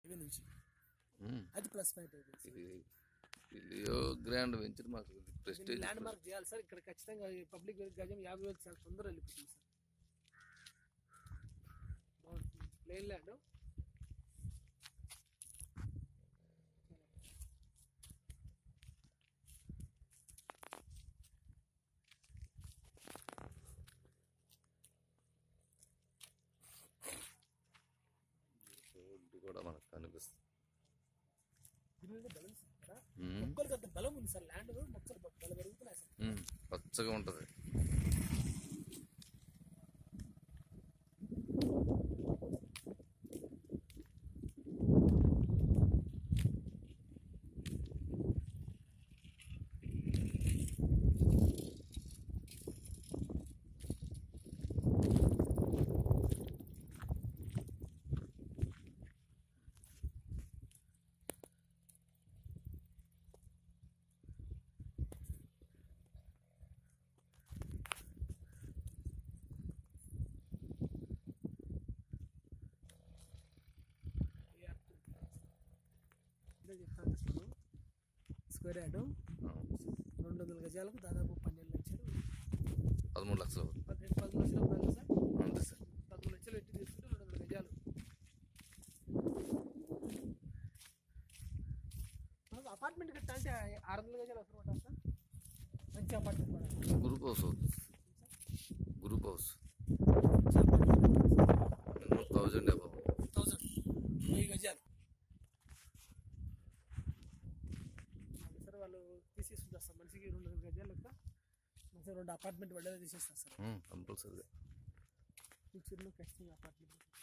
ఇవి నుంచి ఉమ్. అది ప్లస్ పాయింట్ అయిపోయింది సార్. ఇది లియో గ్రాండ్ వెంచర్ మాకు ప్రెస్టేజ్ ల్యాండ్ మార్క్ చేయాలి సార్ ఇక్కడ ఖచ్చితంగా పబ్లిక్ గజం యాభై వేలు చాలా తొందరగా వెళ్ళిపోతుంది సార్ బాగుంటుంది ప్లేన్ ల్యాండ్ రోడ్డు కూడా మనకు కనిపిస్తుంది దీని మీద బలం సార్ ఇక్కడ. ఉమ్. మొక్కలకు అంత బలం ఉంది సార్ ల్యాండ్ మొక్కలు బలం పెరుగుతున్నాయి సార్ ఉమ్. పచ్చగా ఉంటది ఇదే చెప్తాను అసలు స్క్వేర్ యార్డ్ ఆ. రెండు వందల గజాలకు దాదాపు పన్నెండు లక్షలు పదమూడు లక్షలు అవుతుంది పన్నెండు పది లక్షలు అవుతుంది సార్ అంతే సార్ పదమూడు లక్షలు ఎట్టి తీసుకుంటే రెండు వందల గజాలు మాకు అపార్ట్మెంట్ కట్టా అంటే ఆరు వందల గజాలు అవసరం ఉంటుంది సార్ మంచి అపార్ట్మెంట్ కూడా గ్రూప్ హౌస్ అవుతుంది group house thousand above thousand వెయ్యి గజాలు సార్ వాళ్ళు తీసేసుకుంటారు సార్ మనిషికి రెండు వందల గజాలు లెక్క మంచిగా రెండు అపార్ట్మెంట్ వాళ్ళే తీసేస్తారు సార్ కంపల్సరీగా ఫ్యూచర్లో ఖచ్చితంగా అపార్ట్మెంట్